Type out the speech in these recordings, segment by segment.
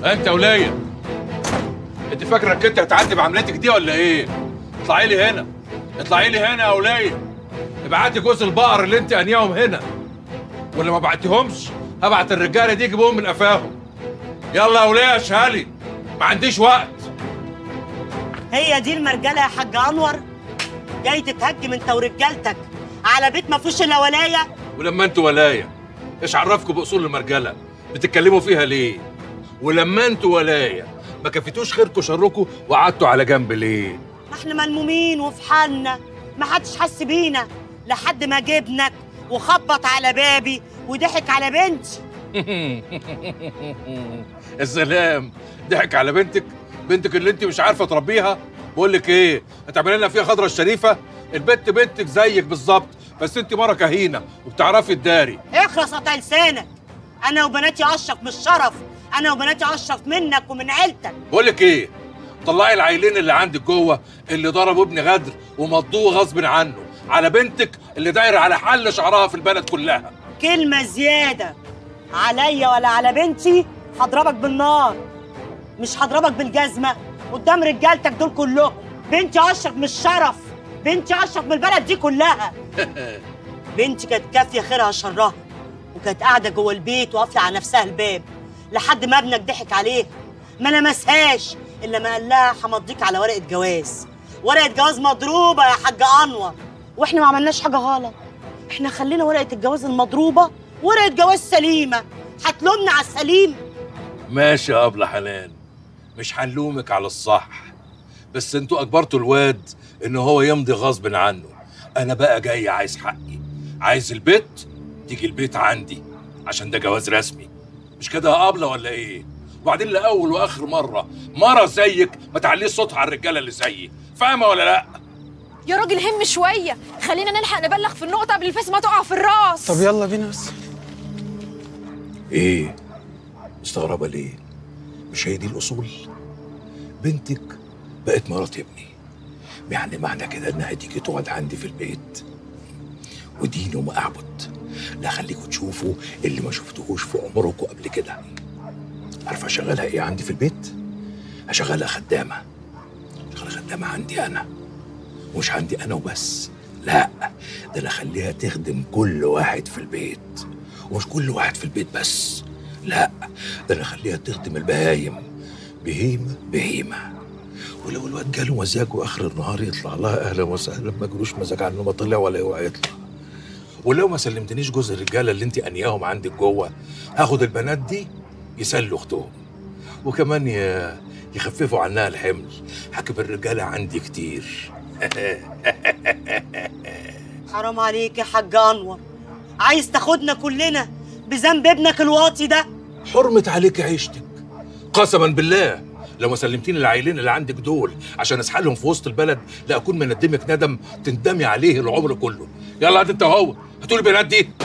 انت وليا انت فاكره انك انت هتعدي بعملتك دي ولا ايه اطلعي لي هنا اطلعي لي هنا يا وليا ابعتي جوز البقر اللي انت انياهم هنا واللي ما بعتيهمش هبعت الرجاله دي يجيبوهم من قفاهم يلا يا وليا اشهلي ما عنديش وقت هي دي المرجله يا حاج انور جاي تتهجم انت ورجالتك على بيت ما فيهوش الا ولايه ولما انتوا ولايا ايش عرفكم باصول المرجله بتتكلموا فيها ليه ولما انتوا ولايا ما كفيتوش خيركم شركم وقعدتوا على جنب ليه ما احنا ملمومين وفي حالنا ما حدش حس بينا لحد ما جبنك وخبط على بابي وضحك على بنتي السلام ضحك على بنتك بنتك اللي انت مش عارفه تربيها بقول لك ايه هتعملي لنا فيها خضره الشريفه البت بنتك زيك بالظبط بس انت مره كهينه وبتعرفي تداري اخلص قطع لسانك انا وبناتي اشرف من الشرف انا وبناتي اشرف منك ومن عيلتك بقول لك ايه طلعي العيلين اللي عندك جوه اللي ضربوا ابن غدر ومضوه غصب عنه على بنتك اللي دايره على حل شعرها في البلد كلها كلمه زياده عليا ولا على بنتي هضربك بالنار مش هضربك بالجزمه قدام رجالتك دول كلهم بنتي اشرف من الشرف بنتي اشرف من البلد دي كلها بنتي كانت كافيه خيرها شرها وكانت قاعده جوه البيت وقافله على نفسها الباب لحد ما ابنك ضحك عليها ما لمسهاش الا ما قال لها همضيك على ورقه جواز ورقه جواز مضروبه يا حاج انور واحنا ما عملناش حاجه غلط احنا خلينا ورقه الجواز المضروبه ورقه جواز سليمه هتلومنا على السليم ماشي يا ابله حنان مش هنلومك على الصح بس انتوا اجبرتوا الواد ان هو يمضي غصب عنه انا بقى جاي عايز حقي عايز البيت تيجي البيت عندي عشان ده جواز رسمي مش كده يا ابله ولا ايه وبعدين لاول واخر مره مره زيك ما تعليش صوتها على الرجاله اللي زيي فاهمه ولا لا يا راجل هم شويه خلينا نلحق نبلغ في النقطه قبل الفاس ما تقع في الراس طب يلا بينا بس ايه مستغربه ليه مش هي دي الاصول بنتك بقت مرات ابني يعني معنى كده انها تيجي تقعد عندي في البيت ودين وما اعبد لا خليكوا تشوفوا اللي ما شفتوهوش في عمركم قبل كده عارفه اشغلها ايه عندي في البيت هشغلها خدامه شغلها خدامه عندي انا ومش عندي انا وبس لا ده انا اخليها تخدم كل واحد في البيت ومش كل واحد في البيت بس لا ده انا اخليها تخدم البهايم بهيمه بهيمه ولو الواد جاله مزاجه اخر النهار يطلع لها اهلا وسهلا ما جالوش مزاج عنه ما طلع ولا اوعى يطلع ولو ما سلمتنيش جوز الرجاله اللي انت انياهم عندك جوه هاخد البنات دي يسلوا اختهم وكمان ي- يخففوا عنها الحمل حكم الرجاله عندي كتير حرام عليك يا حاج انور عايز تاخدنا كلنا بذنب ابنك الواطي ده حرمة عليك عيشتك قسما بالله لو ما سلمتيني العيلين اللي عندك دول عشان اسحلهم في وسط البلد لا اكون مندمك ندم تندمي عليه العمر كله يلا هات انت هو هاتوا لي البنات دي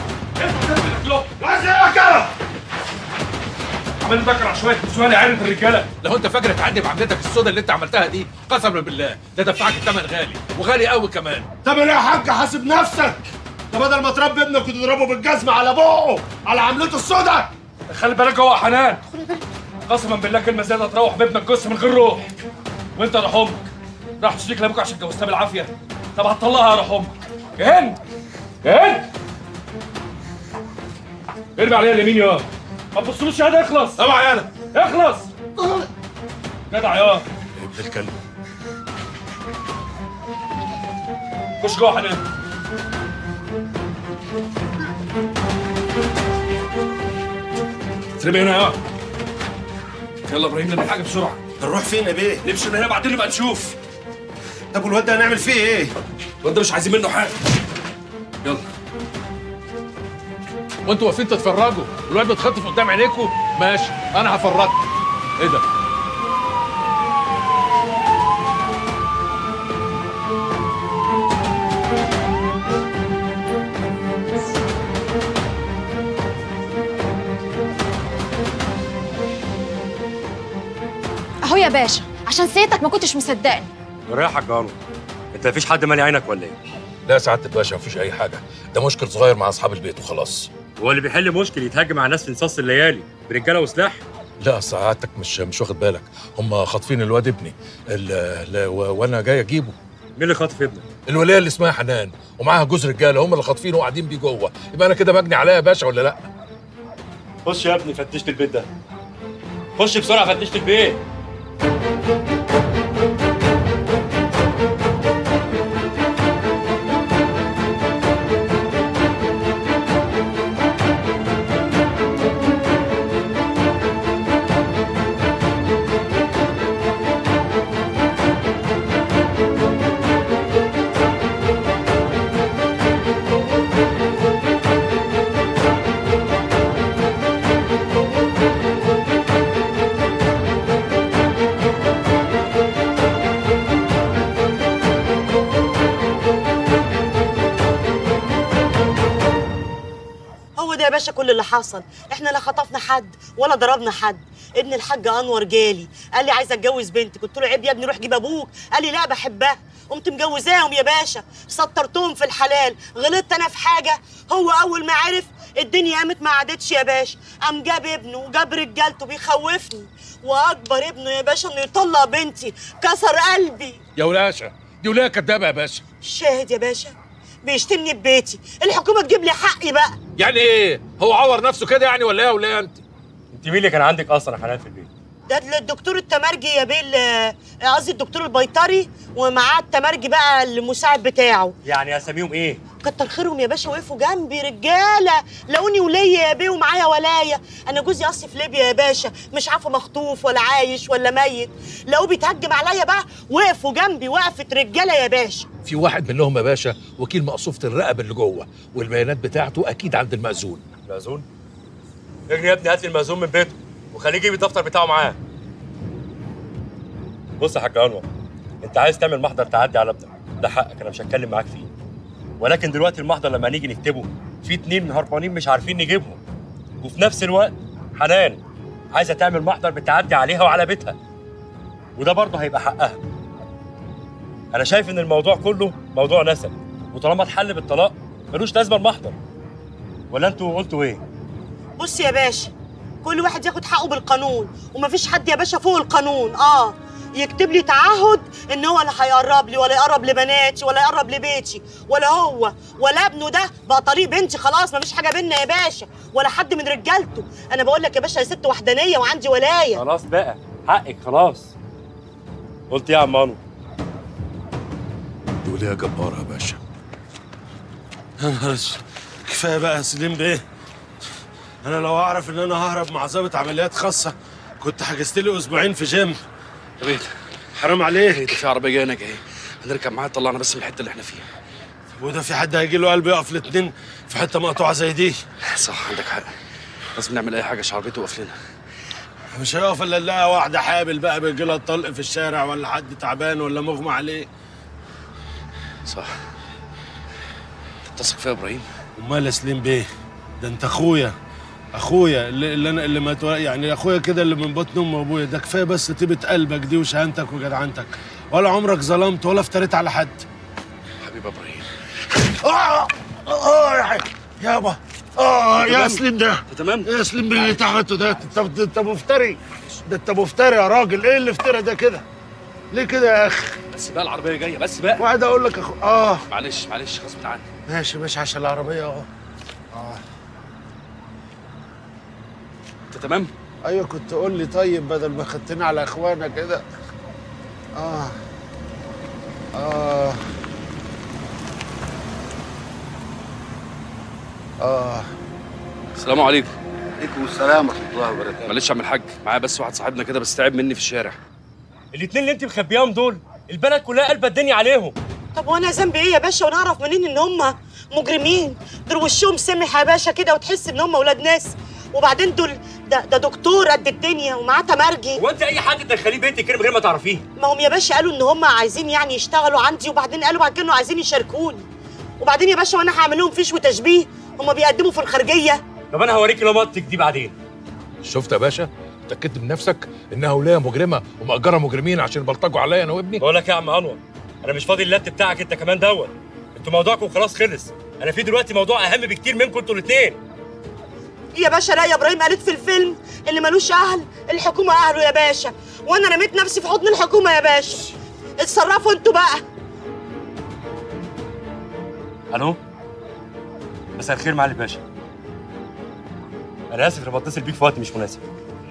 عمال نفكر شويه نسوان عارف الرجاله لو انت فاكر تعدي بعملتك السودا اللي انت عملتها دي قسما بالله ده دفعك الثمن غالي وغالي قوي كمان طب يا حاج حاسب نفسك ده بدل ما تربي ابنك وتضربه بالجزمه على بقه على عملته السودا خلي بالك جوه يا حنان قسما بالله كلمه زياده تروح بابنك جثه من غير روح وانت يا روح امك راح تشتريك لابوك عشان اتجوزتها بالعافيه طب هتطلقها يا روح امك يا هند يا هند ارمي عليها اليمين يا ما تبصلوش يا هند اخلص طبعا يالا اخلص جدع يا ابن الكلب خش جوه يا حنان ترمي هنا يا يلا ابراهيم نعمل حاجه بسرعه نروح فين يا بيه؟ نمشي من هنا بعدين نبقى نشوف طب والواد ده هنعمل فيه ايه؟ الواد ده مش عايزين منه حاجه يلا وانتوا واقفين تتفرجوا الواد بيتخطف قدام عينيكم ماشي انا هفرجكم ايه ده اهو يا باشا عشان سيادتك ما كنتش مصدقني رايح يا جانو انت مفيش حد مالي عينك ولا ايه؟ لا سعاده الباشا مفيش اي حاجه ده مشكل صغير مع اصحاب البيت وخلاص هو اللي بيحل مشكل يتهاجم على ناس في نصاص الليالي برجاله وسلاح لا سعادتك مش مش واخد بالك هم خاطفين الواد ابني ال- ال- و- وانا جاي اجيبه مين اللي خاطف ابنك؟ الوليه اللي اسمها حنان ومعاها جوز رجاله هم اللي خاطفينه وقاعدين بيه جوه يبقى انا كده بجني عليها يا باشا ولا لا خش يا ابني فتشت البيت ده خش بسرعه فتشت البيت هو ده يا باشا كل اللي حصل احنا لا خطفنا حد ولا ضربنا حد ابن الحاج انور جالي قال لي عايز اتجوز بنتي قلت له عيب يا ابني روح جيب ابوك قال لي لا بحبها قمت مجوزاهم يا باشا سطرتهم في الحلال غلطت انا في حاجه هو اول ما عرف الدنيا قامت ما عادتش يا باشا قام جاب ابنه وجاب رجالته بيخوفني واكبر ابنه يا باشا انه يطلق بنتي كسر قلبي يا ولاشة دي ولايه كدابه يا باشا شاهد يا باشا بيشتمني ببيتي الحكومه تجيب لي حقي بقى يعني ايه هو عور نفسه كده يعني ولا ايه يا وليه انت انت مين اللي كان عندك اصلا يا حنان في البيت؟ ده الدكتور التمرجي يا بيل آه، قصدي الدكتور البيطري ومعاه التمرجي بقى المساعد بتاعه يعني اساميهم ايه؟ كتر خيرهم يا باشا وقفوا جنبي رجاله لقوني ولية يا بيه ومعايا ولايه انا جوزي اصلي في ليبيا يا باشا مش عارفه مخطوف ولا عايش ولا ميت لقوه بيتهجم عليا بقى وقفوا جنبي وقفت رجاله يا باشا في واحد منهم يا باشا وكيل مقصوفه الرقب اللي جوه والبيانات بتاعته اكيد عند المأذون المأذون؟ اجري يا ابني هات لي المأذون من بيته وخليه يجيب الدفتر بتاعه معاه بص يا حاج انور انت عايز تعمل محضر تعدي على ابنك ده حقك انا مش هتكلم معاك فيه ولكن دلوقتي المحضر لما نيجي نكتبه في اتنين من هربانين مش عارفين نجيبهم وفي نفس الوقت حنان عايزه تعمل محضر بالتعدي عليها وعلى بيتها وده برضه هيبقى حقها انا شايف ان الموضوع كله موضوع نسب وطالما اتحل بالطلاق ملوش لازمه المحضر ولا انتوا قلتوا ايه بص يا باشا كل واحد ياخد حقه بالقانون ومفيش حد يا باشا فوق القانون اه يكتب لي تعهد ان هو لا هيقرب لي ولا يقرب لبناتي ولا يقرب لبيتي ولا هو ولا ابنه ده بقى طريق بنتي خلاص مفيش حاجه بينا يا باشا ولا حد من رجالته انا بقول لك يا باشا يا ست وحدانيه وعندي ولايه خلاص بقى حقك خلاص قلت ايه يا عم مانو دي وليه جباره يا باشا يا نهار اسود كفايه بقى يا سليم بيه انا لو اعرف ان انا ههرب مع ضابط عمليات خاصه كنت حجزت لي اسبوعين في جيم يا بيت حرام ايه عليك ده في عربيه جايه هناك اهي هنركب معاها تطلعنا بس من الحته اللي احنا فيها وده في حد هيجي له قلب يقف الاتنين في حته مقطوعه زي دي صح عندك حق لازم نعمل اي حاجه عشان عربيته توقف لنا مش هيقف الا نلاقي واحده حابل بقى بيجي لها طلق في الشارع ولا حد تعبان ولا مغمى عليه صح انت بتثق فيا يا ابراهيم امال يا سليم بيه ده انت اخويا اخويا اللي, اللي انا اللي ما تو- يعني اخويا كده اللي من بطن امي وابويا ده كفايه بس طيبه قلبك دي وشهامتك وجدعنتك ولا عمرك ظلمت ولا افتريت على حد حبيبي يا ابراهيم اه اه يا حي يابا اه يا سليم ده انت تمام ايه يا سليم باللي انت عملته ده انت انت مفتري ده انت مفتري يا راجل ايه اللي افترى ده كده ليه كده يا اخي بس بقى العربيه جايه بس بقى وقاعد اقول لك أخو... اه معلش معلش غصب عني ماشي ماشي عشان العربيه اهو انت تمام ايوه كنت قول لي طيب بدل ما خدتني على اخوانا كده اه اه اه السلام عليكم عليكم السلام ورحمه الله وبركاته معلش يا عم الحاج معايا بس واحد صاحبنا كده بس تعب مني في الشارع الاتنين اللي انت مخبياهم دول البلد كلها قلبة الدنيا عليهم طب وانا ذنبي ايه يا باشا ونعرف منين ان هم مجرمين دول وشهم سمح يا باشا كده وتحس ان هم ولاد ناس وبعدين دول ده ده دكتور قد الدنيا ومعاه تمرجي هو انت اي حد تدخليه بيتك كده من غير ما تعرفيه ما هم يا باشا قالوا ان هم عايزين يعني يشتغلوا عندي وبعدين قالوا بعد كده انه عايزين يشاركوني وبعدين يا باشا وانا هعمل لهم فيش وتشبيه هم بيقدموا في الخارجيه طب انا هوريك لمطك دي بعدين شفت يا باشا اتاكدت من نفسك انها ولايه مجرمه ومأجره مجرمين عشان يبلطجوا عليا انا وابني بقول لك يا عم انور انا مش فاضي اللات بتاعك انت كمان دوت انتوا موضوعكم خلاص خلص انا في دلوقتي موضوع اهم بكتير منكم انتوا الاثنين يا باشا لا يا ابراهيم قالت في الفيلم اللي ملوش اهل الحكومه اهله يا باشا وانا رميت نفسي في حضن الحكومه يا باشا اتصرفوا انتوا بقى الو مساء الخير معالي الباشا انا اسف لما بتصل بيك في وقت مش مناسب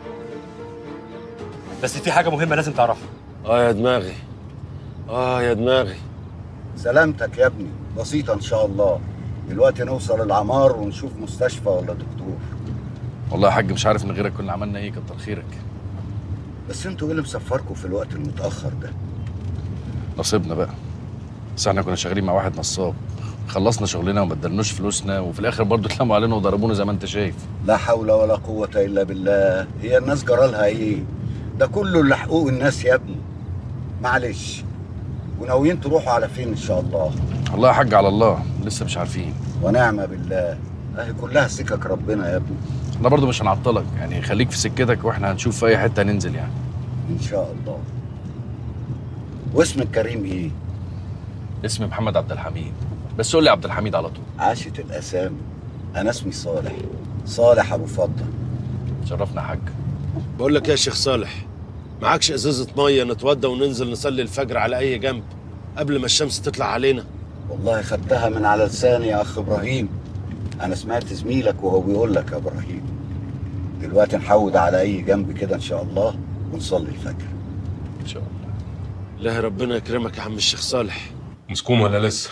بس في حاجه مهمه لازم تعرفها اه يا دماغي اه يا دماغي سلامتك يا ابني بسيطة إن شاء الله دلوقتي نوصل العمار ونشوف مستشفى ولا دكتور والله يا حاج مش عارف من غيرك كنا عملنا ايه كتر خيرك بس انتوا ايه اللي مسفركم في الوقت المتأخر ده؟ نصيبنا بقى بس احنا كنا شغالين مع واحد نصاب خلصنا شغلنا وما ادالناش فلوسنا وفي الاخر برضه اتلموا علينا وضربونا زي ما انت شايف لا حول ولا قوة إلا بالله هي الناس جرالها إيه؟ ده كله اللي حقوق الناس يا ابني معلش وناويين تروحوا على فين إن شاء الله والله يا حاج على الله لسه مش عارفين ونعم بالله أهي كلها سكك ربنا يا ابني احنا برضه مش هنعطلك يعني خليك في سكتك واحنا هنشوف في اي حته هننزل يعني إن شاء الله واسم الكريم إيه؟ اسمي محمد عبد الحميد بس قول لي عبد الحميد على طول عاشت الأسامي أنا اسمي صالح صالح أبو فضة شرفنا يا حاج بقول لك إيه يا شيخ صالح معكش ازازه ميه نتوضى وننزل نصلي الفجر على اي جنب قبل ما الشمس تطلع علينا والله خدتها من على لساني يا أخ إبراهيم أنا سمعت زميلك وهو بيقول لك يا إبراهيم دلوقتي نحود على أي جنب كده إن شاء الله ونصلي الفجر ان شاء الله الله ربنا يكرمك يا عم الشيخ صالح مسكوم ولا لسه؟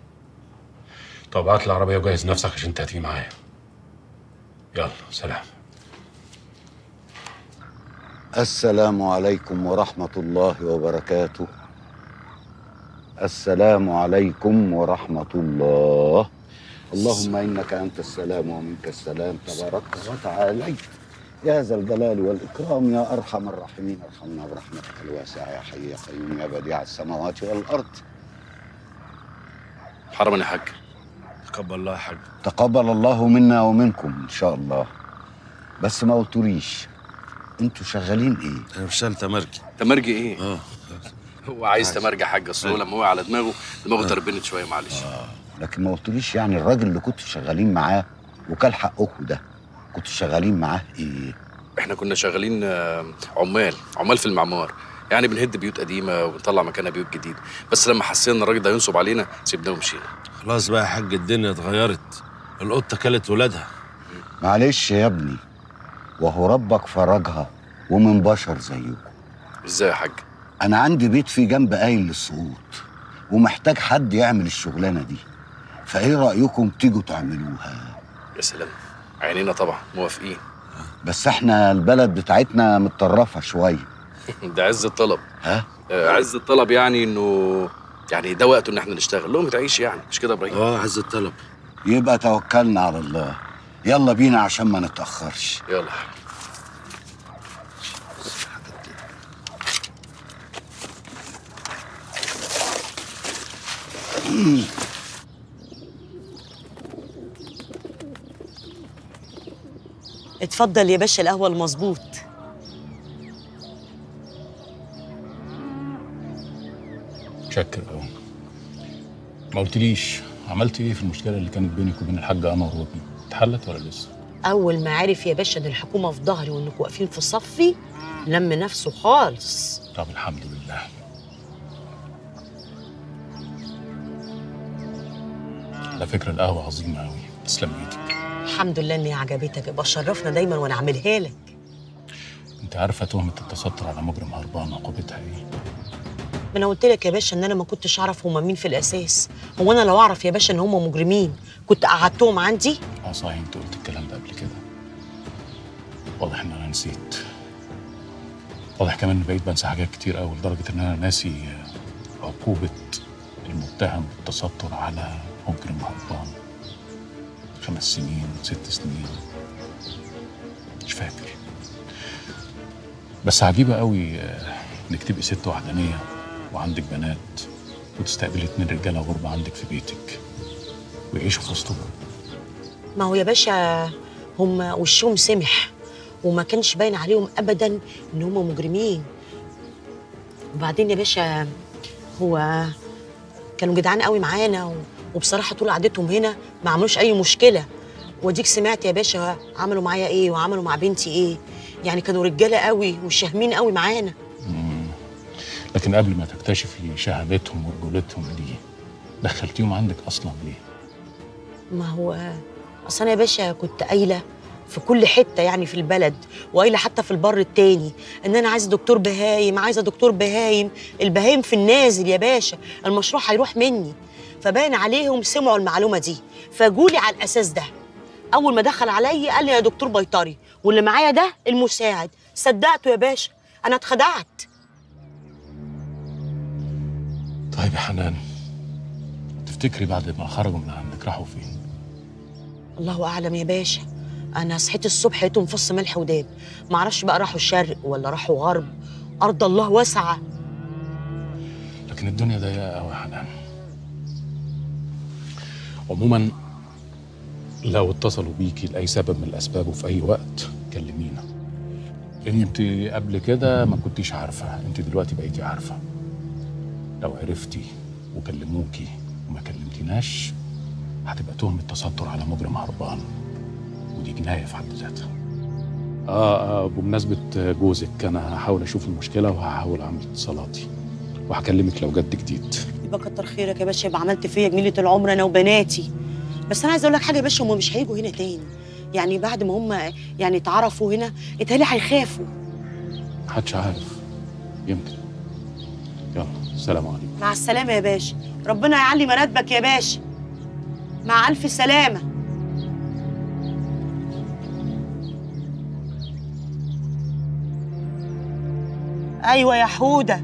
طب هات العربية وجهز نفسك عشان انت هتيجي معايا. يلا سلام. السلام عليكم ورحمة الله وبركاته السلام عليكم ورحمة الله اللهم إنك أنت السلام ومنك السلام تباركت وتعاليت يا ذا الجلال والإكرام يا أرحم الراحمين ارحمنا برحمتك الواسعة يا حي يا قيوم يا بديع السماوات والأرض حرما يا حاج تقبل الله يا حاج تقبل الله منا ومنكم إن شاء الله بس ما قلتوليش انتوا شغالين ايه؟ انا مش تمرجي تمرجي ايه اه هو عايز تمرجي يا حاج اصل هو لما وقع على دماغه دماغه تربنت شويه معلش لكن ما قلتوليش يعني الراجل اللي كنتوا شغالين معاه وكان حقكم ده كنتوا شغالين معاه ايه؟ احنا كنا شغالين آه، عمال عمال في المعمار يعني بنهد بيوت قديمه وبنطلع مكانها بيوت جديده بس لما حسينا ان الراجل ده هينصب علينا سيبناه ومشينا خلاص بقى يا حاج الدنيا اتغيرت القطه كلت ولادها معلش يا ابني وهو ربك فرجها ومن بشر زيكم ازاي يا حاج انا عندي بيت فيه جنب قايل للسقوط ومحتاج حد يعمل الشغلانه دي فايه رايكم تيجوا تعملوها يا سلام عينينا طبعا موافقين بس احنا البلد بتاعتنا متطرفه شويه ده عز الطلب ها آه، عز الطلب يعني انه يعني ده وقته ان احنا نشتغل لهم تعيش يعني مش كده يا ابراهيم اه عز الطلب يبقى توكلنا على الله يلا بينا عشان ما نتاخرش يلا يا حاج اتفضل يا باشا القهوه المظبوط متشكر قوي. ما قلتليش عملت ايه في المشكلة اللي كانت بينك وبين الحاج انور وابني؟ اتحلت ولا لسه؟ اول ما عرف يا باشا ان الحكومه في ظهري وانكم واقفين في صفي لم نفسه خالص طب الحمد لله. على فكرة القهوة عظيمة قوي. تسلم ايدك. الحمد لله ان هي عجبتك يبقى شرفنا دايما وانا اعملها لك انت عارفة تهمة التستر على مجرم هربان عقوبتها ايه؟ ما انا قلت لك يا باشا ان انا ما كنتش اعرف هما مين في الاساس هو انا لو اعرف يا باشا ان هما مجرمين كنت قعدتهم عندي اه صحيح انت قلت الكلام ده قبل كده. واضح ان انا نسيت. واضح كمان ان بقيت بنسى حاجات كتير قوي لدرجة ان انا ناسي آه، عقوبة المتهم بالتستر على مجرم هربان. خمس سنين ست سنين مش فاكر بس عجيبة قوي آه، انك تبقي ست وحدانية وعندك بنات وتستقبلي اتنين رجالة غربة عندك في بيتك ويعيشوا في وسطهم ما هو يا باشا هما وشهم سمح وما كانش باين عليهم ابدا ان هما مجرمين وبعدين يا باشا هو كانوا جدعان قوي معانا و- وبصراحه طول قعدتهم هنا ما عملوش اي مشكله واديك سمعت يا باشا عملوا معايا ايه وعملوا مع بنتي ايه يعني كانوا رجاله قوي وشاهمين قوي معانا لكن قبل ما تكتشفي شهامتهم ورجولتهم دي دخلتيهم عندك اصلا ليه؟ ما هو اصل انا يا باشا كنت قايله في كل حته يعني في البلد وقايله حتى في البر التاني ان انا عايزه دكتور بهايم عايزه دكتور بهايم البهايم في النازل يا باشا المشروع هيروح مني فباين عليهم سمعوا المعلومه دي فجولي على الاساس ده اول ما دخل عليا قال لي يا دكتور بيطري واللي معايا ده المساعد صدقته يا باشا انا اتخدعت طيب يا حنان تفتكري بعد ما خرجوا من عندك راحوا فين؟ الله اعلم يا باشا انا صحيت الصبح لقيتهم فص ملح وداب معرفش بقى راحوا الشرق ولا راحوا غرب ارض الله واسعه لكن الدنيا ضيقه قوي يا حنان عموما لو اتصلوا بيكي لاي سبب من الاسباب وفي اي وقت كلمينا لان انت قبل كده ما كنتيش عارفه انت دلوقتي بقيتي عارفه لو عرفتي وكلموكي وما كلمتيناش هتبقى تهمة تستر على مجرم هربان ودي جناية في حد ذاتها آه, آه بمناسبة جوزك أنا هحاول أشوف المشكلة وهحاول أعمل اتصالاتي وهكلمك لو جد جديد يبقى كتر خيرك يا باشا يبقى عملت فيا جميله العمر انا وبناتي بس انا عايزه اقول لك حاجه يا باشا هم مش هيجوا هنا تاني يعني بعد ما هم يعني اتعرفوا هنا اتهيألي هيخافوا محدش عارف يمكن يلا سلام عليكم مع السلامه يا باشا ربنا يعلي مراتبك يا باشا مع الف سلامه ايوه يا حوده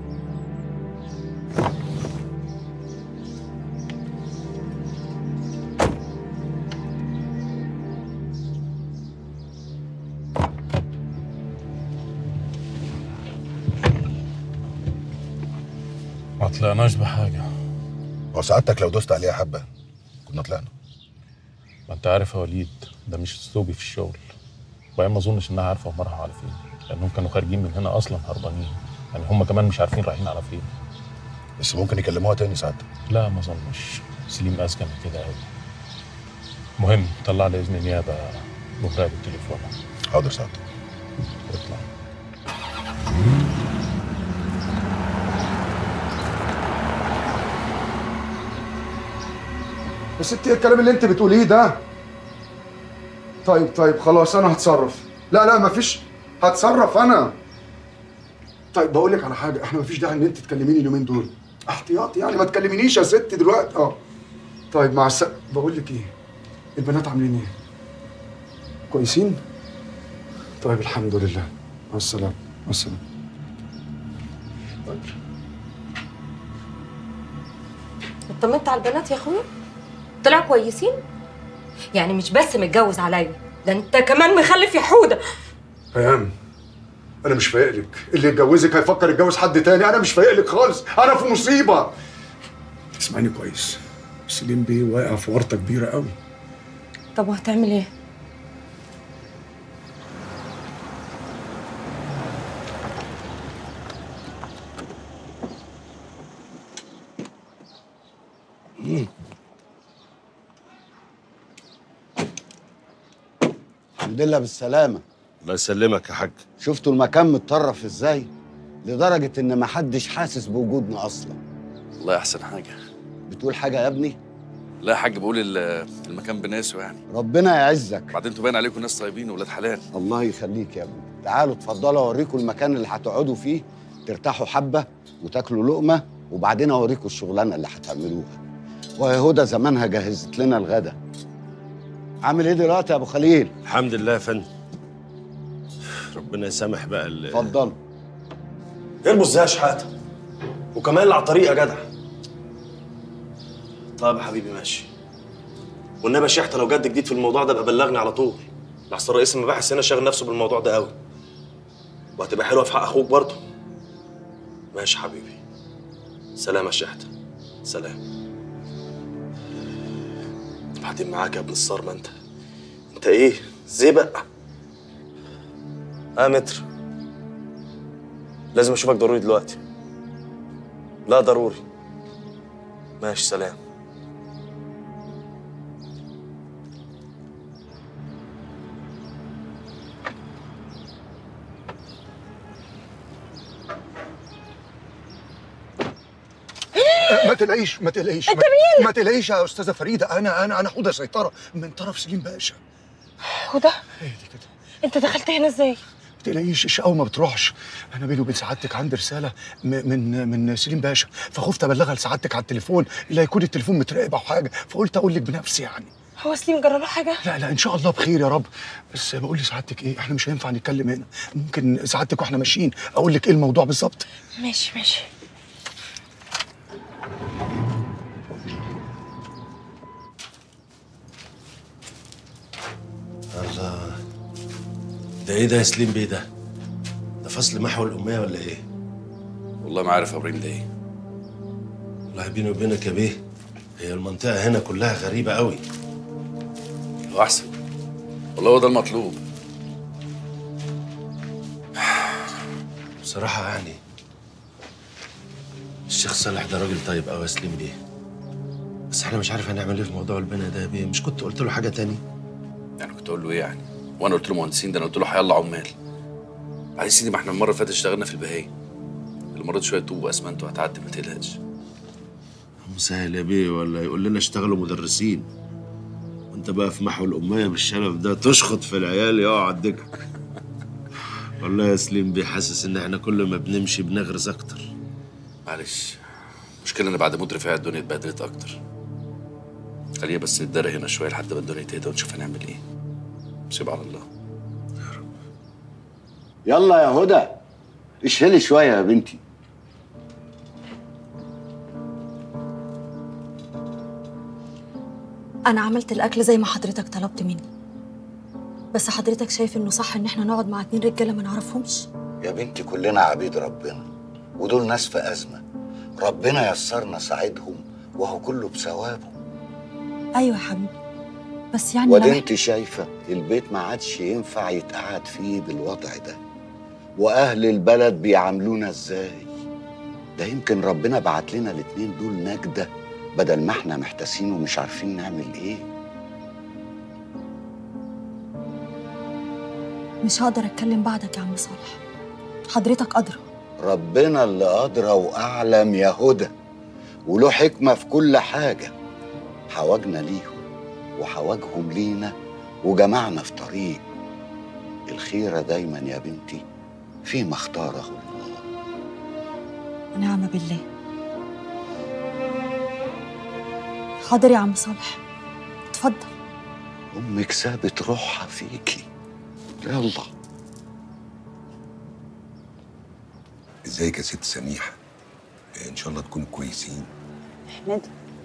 ما طلعناش بحاجة هو سعادتك لو دوست عليها حبه كنا طلعنا ما انت عارف يا وليد ده مش اسلوبي في الشغل وبعدين ما اظنش انها عارفه هم راحوا على فين لانهم كانوا خارجين من هنا اصلا هربانين يعني هم كمان مش عارفين رايحين على فين بس ممكن يكلموها تاني سعادتك لا ما اظنش سليم اذكى من كده قوي مهم طلع لي اذن نيابه مراقب التليفون حاضر سعادتك واطلع يا ستي ايه الكلام اللي انت بتقوليه ده طيب طيب خلاص انا هتصرف لا لا مفيش هتصرف انا طيب بقول لك على حاجه احنا مفيش داعي ان انت تكلميني اليومين دول احتياطي يعني ما تكلمينيش يا ستي دلوقتي اه طيب مع الس بقول لك ايه البنات عاملين ايه كويسين طيب الحمد لله مع السلامه مع السلامه طيب. اطمنت على البنات يا اخويا طلعوا كويسين يعني مش بس متجوز عليا ده انت كمان مخلف يا حوده هيام انا مش فايق لك اللي يتجوزك هيفكر يتجوز حد تاني انا مش فايق لك خالص انا في مصيبه اسمعني كويس سليم بيه واقع في ورطه كبيره قوي طب وهتعمل ايه الحمد لله بالسلامة الله يسلمك يا حاج شفتوا المكان متطرف ازاي؟ لدرجة إن محدش حاسس بوجودنا أصلا والله احسن حاجه بتقول حاجة يا ابني؟ لا يا حاج بقول ال- المكان بناسه يعني ربنا يعزك بعدين انتوا باين عليكم ناس طيبين وولاد حلال الله يخليك يا ابني تعالوا اتفضلوا اوريكم المكان اللي هتقعدوا فيه ترتاحوا حبة وتاكلوا لقمة وبعدين اوريكم الشغلانة اللي هتعملوها وهي هدى زمانها جهزت لنا الغدا عامل ايه دلوقتي يا ابو خليل؟ الحمد لله يا فندم ربنا يسامح بقى ال اتفضلوا ارموا ازاي يا شحاته وكمان اللي على الطريق يا جدع طيب يا حبيبي ماشي والنبي يا شحته لو جد جديد في الموضوع ده بقى بلغني على طول لحسن رئيس المباحث هنا شاغل نفسه بالموضوع ده قوي وهتبقى حلوه في حق اخوك برضه ماشي يا حبيبي سلام يا شحته سلام بعدين معاك يا ابن الصارمه انت انت ايه زبق اه متر لازم اشوفك ضروري دلوقتي لا ضروري ماشي سلام ما تلاقيش ما تلاقيش انت مين؟ ما تلاقيش يا استاذه فريده انا انا انا حوده سيطره من طرف سليم باشا هدى انت دخلت هنا ازاي ما تلاقيش الشقاوه ما بتروحش انا بيني وبين سعادتك عندي رساله م- من من سليم باشا فخفت ابلغها لسعادتك على التليفون لا يكون التليفون متراقب او حاجه فقلت اقول لك بنفسي يعني هو سليم جرى له حاجه لا لا ان شاء الله بخير يا رب بس بقول لسعادتك ايه احنا مش هينفع نتكلم هنا ممكن سعادتك واحنا ماشيين اقول لك ايه الموضوع بالظبط ماشي ماشي الله ده ايه ده يا سليم بيه ده؟ ده فصل محو الأمية ولا ايه؟ والله ما عارف يا ابراهيم ده ايه والله بيني وبينك يا بيه هي المنطقة هنا كلها غريبة قوي هو احسن والله هو ده المطلوب بصراحة يعني الشيخ صالح ده راجل طيب قوي يا سليم بيه بس احنا مش عارف هنعمل ايه في موضوع البنا ده يا بيه مش كنت قلت له حاجة تاني؟ يعني كنت اقول له ايه يعني وانا قلت له مهندسين ده انا قلت له هيلا عمال بعد يا سيدي ما احنا المره اللي فاتت اشتغلنا في البهاية المره دي شويه طوب واسمنت وهتعدي ما تقلقش مسهل يا بيه ولا يقول لنا اشتغلوا مدرسين وانت بقى في محو الأمية بالشرف ده تشخط في العيال يقعد دكك والله يا سليم بيه حاسس ان احنا كل ما بنمشي بنغرز اكتر معلش المشكله ان بعد موت رفاعي الدنيا اتبهدلت اكتر خلينا بس نتدارى هنا شويه لحد ما الدنيا تهدى ونشوف هنعمل ايه سيب على الله يلا يا هدى اشهلي شويه يا بنتي أنا عملت الأكل زي ما حضرتك طلبت مني بس حضرتك شايف إنه صح إن إحنا نقعد مع اتنين رجالة ما نعرفهمش يا بنتي كلنا عبيد ربنا ودول ناس في ازمه ربنا يسرنا ساعدهم وهو كله بثوابه أيوة يا حبيبي بس يعني وادي لو انت شايفه البيت ما عادش ينفع يتقعد فيه بالوضع ده واهل البلد بيعاملونا ازاي ده يمكن ربنا بعت لنا الاتنين دول نجده بدل ما احنا محتاسين ومش عارفين نعمل ايه مش هقدر أتكلم بعدك يا عم صالح حضرتك أدرى ربنا اللي أدرى وأعلم يا هدى وله حكمة في كل حاجة حواجنا ليهم وحواجهم لينا وجمعنا في طريق الخيرة دايما يا بنتي فيما اختاره الله ونعم بالله حاضر يا عم صالح اتفضل أمك سابت روحها فيكي يلا ازيك يا ست سميحه ان شاء الله تكونوا كويسين احمد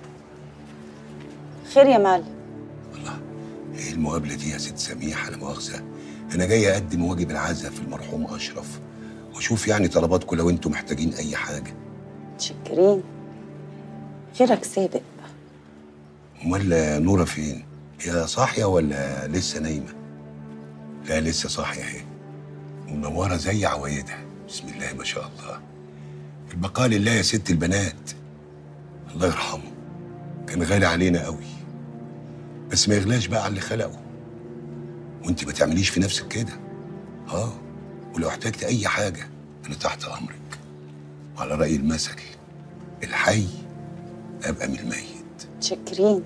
خير يا معلم ايه المقابله دي يا ست سميحه لا مؤاخذه انا جاي اقدم واجب العزاء في المرحوم اشرف واشوف يعني طلباتكم لو انتم محتاجين اي حاجه متشكرين خيرك سابق امال نوره فين هي صاحيه ولا لسه نايمه لا لسه صاحيه اهي ومنوره زي عوايدها بسم الله ما شاء الله البقاء لله يا ست البنات الله يرحمه كان غالي علينا قوي بس ما يغلاش بقى على اللي خلقه وانت ما تعمليش في نفسك كده اه ولو احتجت اي حاجه انا تحت امرك وعلى راي المثل الحي ابقى من الميت متشكرين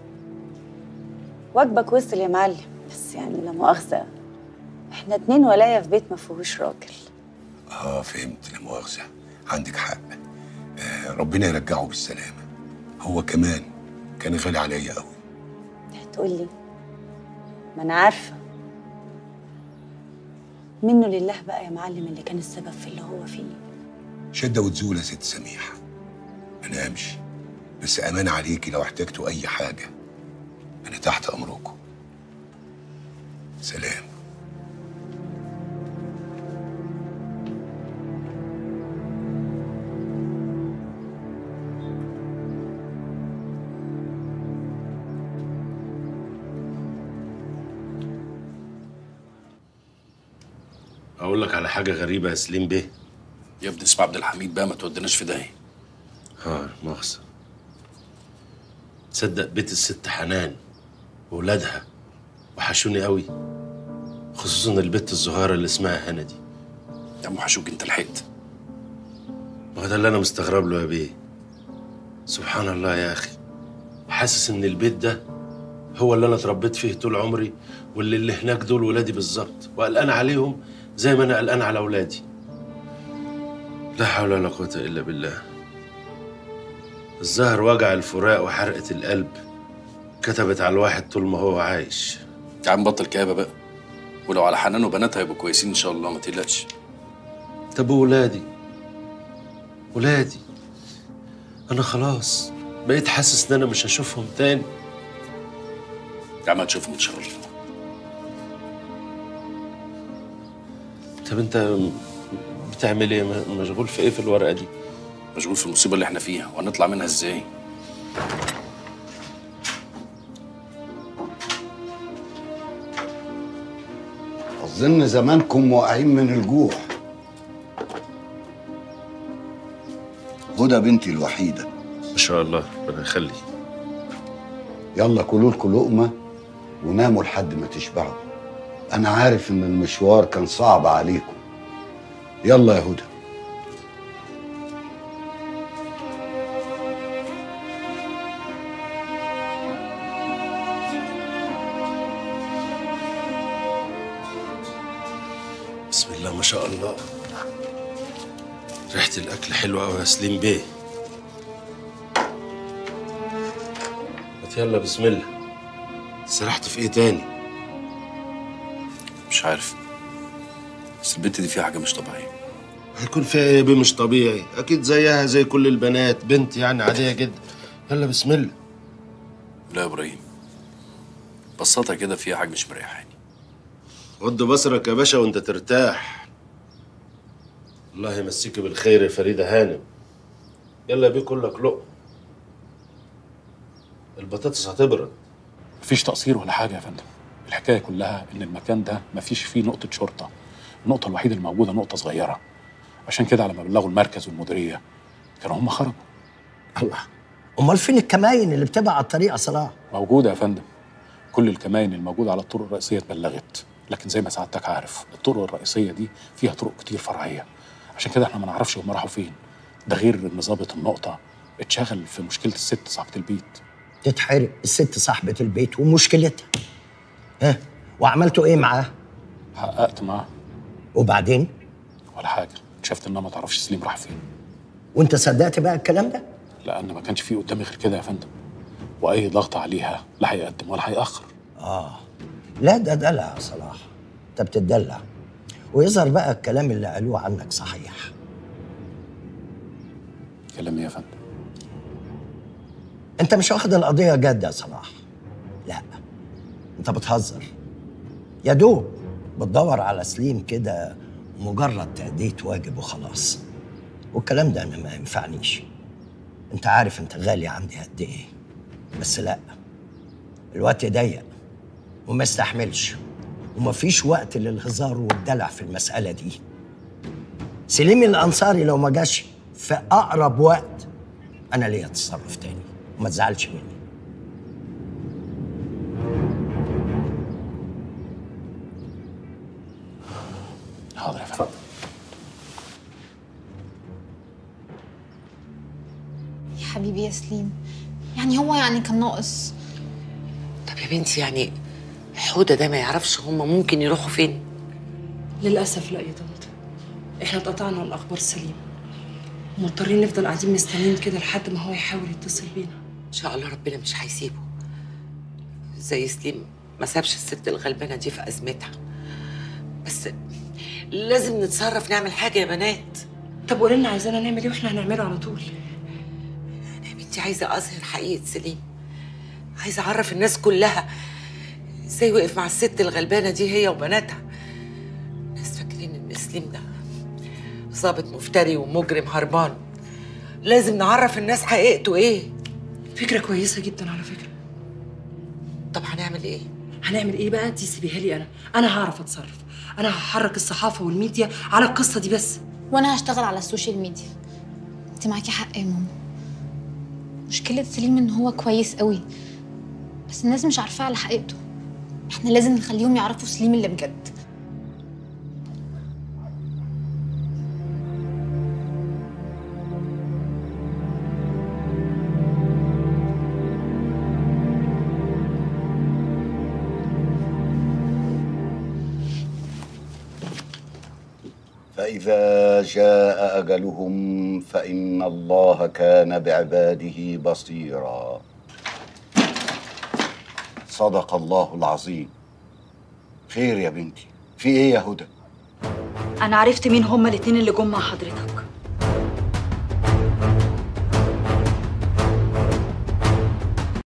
واجبك وصل يا معلم بس يعني لا مؤاخذة احنا اتنين ولاية في بيت ما فيهوش راجل اه فهمت لا مؤاخذه عندك حق آه ربنا يرجعه بالسلامه هو كمان كان غالي عليا قوي هتقولي ما انا عارفة منه لله بقى يا معلم اللي كان السبب في اللي هو فيه شده وتزول يا ست سميحه انا امشي بس امان عليكي لو احتجتوا اي حاجه انا تحت امركم سلام اقول لك على حاجه غريبه يا سليم بيه يا ابني اسمع عبد الحميد بقى ما تودناش في داهيه اه مؤاخذه تصدق بيت الست حنان وولادها وحشوني قوي خصوصا البت الصغيره اللي اسمها هنا دي يا عم حشوك انت لحقت ما هو ده اللي انا مستغرب له يا بيه سبحان الله يا اخي حاسس ان البيت ده هو اللي انا اتربيت فيه طول عمري واللي اللي هناك دول ولادي بالظبط وقلقان عليهم زي ما انا قلقان على اولادي لا حول ولا قوه الا بالله الظهر وجع الفراق وحرقه القلب كتبت على الواحد طول ما هو عايش يا عم بطل كآبة بقى ولو على حنان وبناتها هيبقوا كويسين ان شاء الله ما تقلقش طب وولادي ولادي انا خلاص بقيت حاسس ان انا مش هشوفهم تاني يا عم هتشوفهم ان شاء الله طب انت بتعمل ايه م- مشغول في ايه في الورقه دي مشغول في المصيبه اللي احنا فيها وهنطلع منها ازاي أظن زمانكم واقعين من الجوع هدى بنتي الوحيدة ما شاء الله ربنا يخلي يلا كلوا لكم لقمة وناموا لحد ما تشبعوا أنا عارف إن المشوار كان صعب عليكم يلا يا هدى بسم الله ما شاء الله ريحه الاكل حلوه قوي يا سليم بيه هات يلا بسم الله سرحت في ايه تاني مش عارف بس البنت دي فيها حاجه مش طبيعيه هيكون فيها ايه بيه مش طبيعي اكيد زيها زي كل البنات بنت يعني عاديه جدا يلا بسم الله لا يا ابراهيم بساطه كده فيها حاجه مش مريحاني غض بصرك يا باشا وانت ترتاح الله يمسيك بالخير يا فريدة هانم يلا بيه كلك لقمة البطاطس هتبرد مفيش تقصير ولا حاجه يا فندم الحكايه كلها ان المكان ده مفيش فيه نقطه شرطه النقطه الوحيده الموجوده نقطه صغيره عشان كده لما بلغوا المركز والمديريه كانوا هم خرجوا الله امال فين الكماين اللي بتبقى على الطريق يا صلاح موجوده يا فندم كل الكمائن الموجوده على الطرق الرئيسيه اتبلغت لكن زي ما سعادتك عارف الطرق الرئيسيه دي فيها طرق كتير فرعيه عشان كده احنا ما نعرفش هم راحوا فين ده غير ان ظابط النقطه اتشغل في مشكله الست صاحبه البيت تتحرق الست صاحبة البيت ومشكلتها ها وعملتوا ايه معاه حققت معاه وبعدين ولا حاجه اكتشفت انها ما تعرفش سليم راح فين وانت صدقت بقى الكلام ده لان ما كانش في قدامي غير كده يا فندم واي ضغط عليها لا هيقدم ولا هيأخر اه لا ده دلع يا صلاح انت بتدلع ويظهر بقى الكلام اللي قالوه عنك صحيح كلام ايه يا فندم انت مش واخد القضيه جد يا صلاح لا انت بتهزر يا دوب بتدور على سليم كده مجرد تأدية واجب وخلاص والكلام ده انا ما ينفعنيش انت عارف انت غالي عندي قد ايه بس لا الوقت ضيق وما استحملش ومفيش وقت للهزار والدلع في المسألة دي سليم الأنصاري لو ما جاش في أقرب وقت أنا ليا تصرف تاني وما تزعلش مني حاضر يا فندم يا حبيبي يا سليم يعني هو يعني كان ناقص طب يا بنتي يعني حودة ده ما يعرفش هما ممكن يروحوا فين للأسف لا يا طنط احنا اتقطعنا الأخبار سليم ومضطرين نفضل قاعدين مستنيين كده لحد ما هو يحاول يتصل بينا ان شاء الله ربنا مش هيسيبه زي سليم ما سابش الست الغلبانه دي في ازمتها بس لازم نتصرف نعمل حاجه يا بنات طب قولي لنا عايزانا نعمل ايه واحنا هنعمله على طول انا يا بنتي عايزه اظهر حقيقه سليم عايزه اعرف الناس كلها ازاي وقف مع الست الغلبانه دي هي وبناتها الناس فاكرين ان سليم ده ظابط مفتري ومجرم هربان لازم نعرف الناس حقيقته ايه فكرة كويسة جدا على فكرة طب هنعمل ايه هنعمل ايه بقى دي سيبيها لي انا انا هعرف اتصرف انا هحرك الصحافة والميديا على القصة دي بس وانا هشتغل على السوشيال ميديا انت معاكي حق يا ماما مشكلة سليم ان هو كويس قوي بس الناس مش عارفاه على حقيقته احنا لازم نخليهم يعرفوا سليم اللي بجد فإذا جاء أجلهم فإن الله كان بعباده بصيرا صدق الله العظيم خير يا بنتي في ايه يا هدى انا عرفت مين هما الاتنين اللي جم مع حضرتك